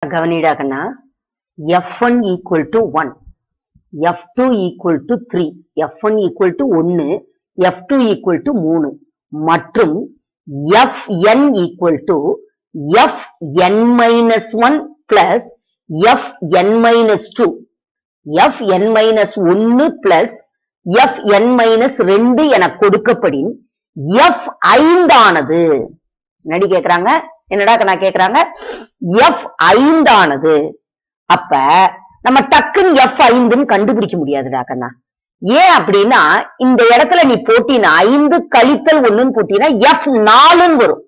கவனிடா கண்ணா F one equal to one F two equal to three F one equal to ஒன்னு F two equal to மூணு மற்றும் F N equal to F N minus one plus F N minus two F N minus ஒன்னு plus F N minus ரெண்டு என கொடுக்கப்படின் F ஐந்தானது என்னடி கேக்குறாங்க என்னடா நான் கேக்குறாங்க எஃப் ஐந்தானது அப்ப நம்ம டக்குன்னு எஃப் ஐந்துன்னு கண்டுபிடிக்க முடியாதுடா கண்ணா ஏன் அப்படின்னா இந்த இடத்துல நீ போட்டினா ஐந்து கழித்தல் ஒண்ணுன்னு போட்டினா எஃப் நாலுன்னு வரும்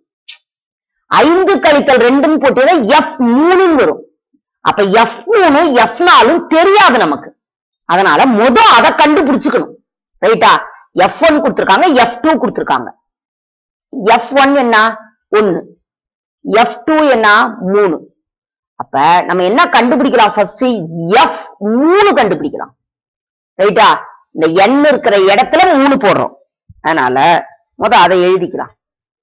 ஐந்து கழித்தல் ரெண்டுன்னு போட்டினா எஃப் மூணுன்னு வரும் அப்ப எஃப் மூணு எஃப் நாலும் தெரியாது நமக்கு அதனால முத அதை கண்டுபிடிச்சுக்கணும் ரைட்டா எஃப் ஒன் கொடுத்திருக்காங்க எஃப் டூ கொடுத்திருக்காங்க எஃப் ஒன் என்ன ஒன்னு எஃப் டூ என்ன மூணு அப்ப நம்ம என்ன கண்டுபிடிக்கலாம் ஃபர்ஸ்ட் எஃப் மூணு கண்டுபிடிக்கலாம் ரைட்டா இந்த எண் இருக்கிற இடத்துல மூணு போடுறோம் அதனால முத அதை எழுதிக்கலாம்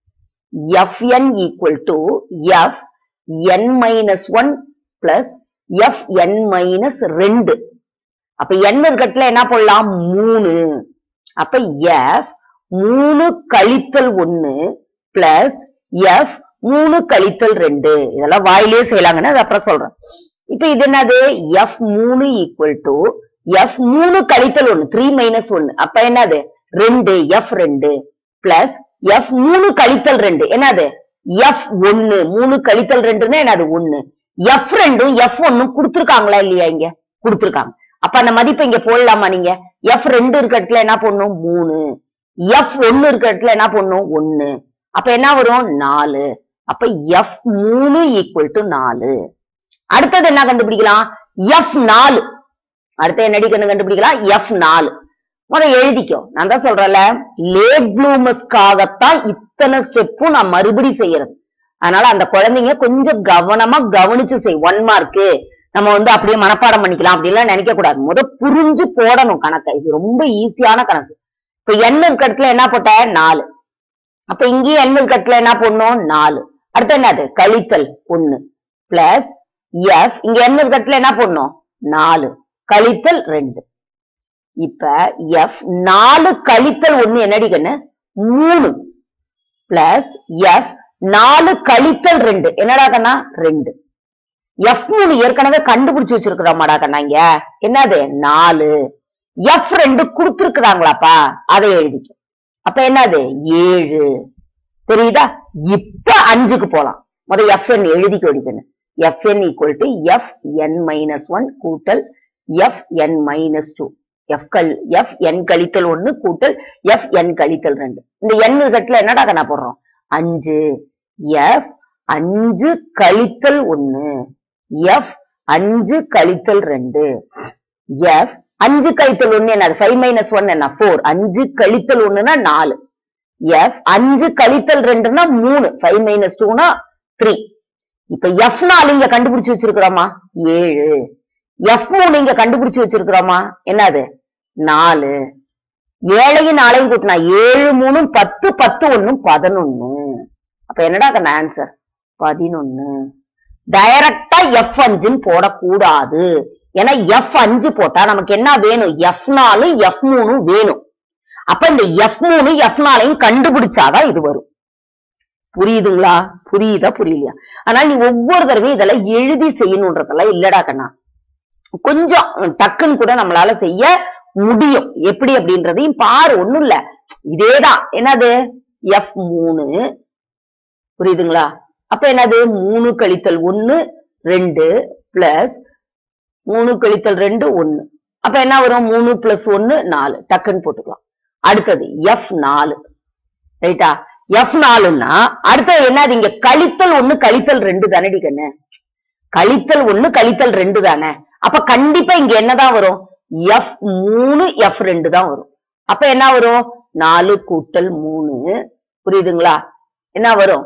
F N equal to F N minus one plus F N minus ரெண்டு அப்ப என் இருக்கட்டுல என்ன போடலாம் மூணு அப்ப எஃப் மூணு கழித்தல் ஒன்னு பிளஸ் எஃப் மூணு கழித்தல் ரெண்டு இதெல்லாம் வாயிலே செய்யலாங்கன்னு அது அப்புறம் சொல்றேன் இப்ப இது என்னது எஃப் மூணு ஈக்குவல் டு எஃப் மூணு கழித்தல் ஒன்னு த்ரீ மைனஸ் ஒன்னு அப்ப என்னது ரெண்டு எஃப் ரெண்டு பிளஸ் எஃப் மூணு கழித்தல் ரெண்டு என்னது எஃப் ஒன்னு மூணு கழித்தல் ரெண்டுன்னா என்னது ஒன்னு எஃப் ரெண்டும் எஃப் ஒன்னும் கொடுத்துருக்காங்களா இல்லையா இங்க கொடுத்துருக்காங்க அப்ப அந்த மதிப்பை இங்க போடலாமா நீங்க எஃப் ரெண்டு இருக்க இடத்துல என்ன பண்ணும் மூணு எஃப் ஒன்னு இருக்க இடத்துல என்ன பண்ணும் ஒன்னு அப்ப என்ன வரும் நாலு அப்ப எஃப் மூணு ஈக்குவல் டு நாலு அடுத்தது என்ன கண்டுபிடிக்கலாம் எஃப் நாலு அடுத்து என்னடி கண்டு கண்டுபிடிக்கலாம் எஃப் நாலு முத எழுதிக்கோ நான் தான் சொல்றேன்ல லேட் ப்ளூமஸ்க்காகத்தான் இத்தனை ஸ்டெப்பும் நான் மறுபடி செய்யறது அதனால அந்த குழந்தைங்க கொஞ்சம் கவனமா கவனிச்சு செய் ஒன் மார்க்கு நம்ம வந்து அப்படியே மனப்பாடம் பண்ணிக்கலாம் அப்படிலாம் நினைக்க கூடாது முத புரிஞ்சு போடணும் கணக்கை இது ரொம்ப ஈஸியான கணக்கு இப்ப எண் இருக்க இடத்துல என்ன போட்ட நாலு அப்ப இங்கேயும் எண் இருக்க இடத்துல என்ன போடணும் நாலு அடுத்து என்னது கழித்தல் ஒண்ணு பிளஸ் எஃப் இங்க எண் இருக்க இடத்துல என்ன போடணும் நாலு கழித்தல் ரெண்டு இப்ப எஃப் நாலு கழித்தல் ஒண்ணு என்னடி கண்ணு மூணு பிளஸ் எஃப் நாலு கழித்தல் ரெண்டு என்னடா கண்ணா ரெண்டு எஃப் மூணு ஏற்கனவே கண்டுபிடிச்சு வச்சிருக்கிறோமாடா கண்ணா இங்க என்னது நாலு எஃப் ரெண்டு கொடுத்துருக்குறாங்களாப்பா அதை எழுதிக்க அப்ப என்னது ஏழு தெரியுதா இப்ப அஞ்சுக்கு போலாம் முத எஃப் என் எழுதிக்க ஒடிக்கணும் F N equal to F N minus one கூட்டல் F N minus two F கல் எஃப் என் கழித்தல் ஒண்ணு கூட்டல் எஃப் என் கழித்தல் ரெண்டு இந்த என் இருக்கட்டுல என்னடா கண்ணா போடுறோம் அஞ்சு எஃப் அஞ்சு கழித்தல் ஒண்ணு எஃப் அஞ்சு கழித்தல் ரெண்டு எஃப் அஞ்சு கழித்தல் ஒண்ணு என்னது ஃபைவ் மைனஸ் ஒன் என்ன ஃபோர் அஞ்சு கழித்தல் ஒண்ணுனா நாலு எஃப் அஞ்சு கழித்தல் ரெண்டுனா மூணு ஃபைவ் மைனஸ் டூனா த்ரீ இப்ப எஃப் நாலு இங்க கண்டுபிடிச்சு வச்சிருக்கிறோமா ஏழு எஃப் மூணு இங்க கண்டுபிடிச்சு வச்சிருக்கிறோமா என்னது நாலு ஏழையும் நாளையும் கூட்டினா ஏழு மூணு பத்து பத்து ஒண்ணும் பதினொன்னு அப்ப என்னடா கண்ண ஆன்சர் பதினொன்னு டைரக்டா எஃப் அஞ்சுன்னு போடக்கூடாது ஏன்னா எஃப் அஞ்சு போட்டா நமக்கு என்ன வேணும் எஃப் நாலு எஃப் மூணு வேணும் அப்ப இந்த எஃப் மூணு எஃப் நாலையும் கண்டுபிடிச்சாதான் இது வரும் புரியுதுங்களா புரியுதா புரியலையா அதனால நீ ஒவ்வொரு தடவையும் இதெல்லாம் எழுதி செய்யணுன்றதெல்லாம் இல்லடா கண்ணா கொஞ்சம் டக்குன்னு கூட நம்மளால செய்ய முடியும் எப்படி அப்படின்றதையும் பாரு ஒண்ணும் இல்ல இதேதான் என்னது எஃப் மூணு புரியுதுங்களா அப்ப என்னது மூணு கழித்தல் ஒண்ணு ரெண்டு பிளஸ் மூணு கழித்தல் ரெண்டு ஒண்ணு அப்ப என்ன வரும் மூணு பிளஸ் ஒண்ணு நாலு டக்குன்னு போட்டுக்கலாம் அடுத்தது எஃப் நாலு ரைட்டா எஃப் நாலுன்னா அடுத்தது என்னது இங்க கழித்தல் ஒண்ணு கழித்தல் ரெண்டு தானடி கண்ணு கழித்தல் ஒண்ணு கழித்தல் ரெண்டு தானே அப்ப கண்டிப்பா இங்க என்னதான் வரும் எஃப் மூணு எஃப் ரெண்டு தான் வரும் அப்ப என்ன வரும் நாலு கூட்டல் மூணு புரியுதுங்களா என்ன வரும்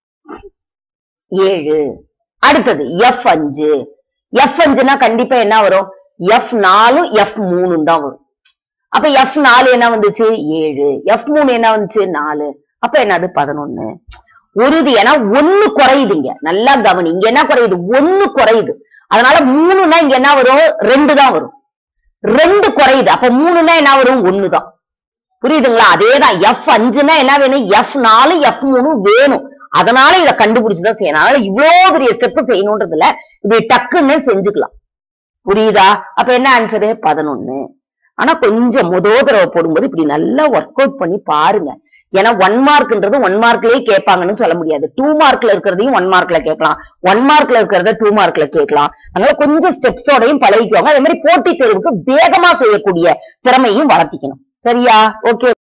ஏழு அடுத்தது எஃப் அஞ்சு எஃப் அஞ்சுனா கண்டிப்பா என்ன வரும் எஃப் நாலு எஃப் மூணு தான் வரும் அப்ப எஃப் நாலு என்ன வந்துச்சு ஏழு எஃப் மூணு என்ன வந்துச்சு நாலு அப்ப என்னது பதினொன்னு உறுதி ஏன்னா ஒண்ணு குறையுதுங்க நல்லா கவனி இங்க என்ன குறையுது ஒண்ணு குறையுது அதனால மூணுனா இங்க என்ன வரும் ரெண்டு தான் வரும் ரெண்டு குறையுது அப்ப மூணுனா என்ன வரும் ஒண்ணுதான் புரியுதுங்களா அதேதான் எஃப் அஞ்சுனா என்ன வேணும் எஃப் நாலு எஃப் மூணு வேணும் அதனால இதை கண்டுபிடிச்சுதான் செய்யணும் அதனால இவ்வளவு பெரிய ஸ்டெப் செய்யணும்ன்றதுல இப்படி டக்குன்னு செஞ்சுக்கலாம் புரியுதா அப்ப என்ன ஆன்சரு பதினொன்னு ஆனா கொஞ்சம் முதோ தடவை போடும்போது இப்படி நல்லா ஒர்க் அவுட் பண்ணி பாருங்க ஏன்னா ஒன் மார்க்ன்றது ஒன் மார்க்லயே கேட்பாங்கன்னு சொல்ல முடியாது டூ மார்க்ல இருக்கிறதையும் ஒன் மார்க்ல கேட்கலாம் ஒன் மார்க்ல இருக்கிறத டூ மார்க்ல கேட்கலாம் அதனால கொஞ்சம் ஸ்டெப்ஸோடையும் பழகிக்கோங்க அதே மாதிரி போட்டித் தேர்வுக்கு வேகமா செய்யக்கூடிய திறமையும் வளர்த்திக்கணும் சரியா ஓகே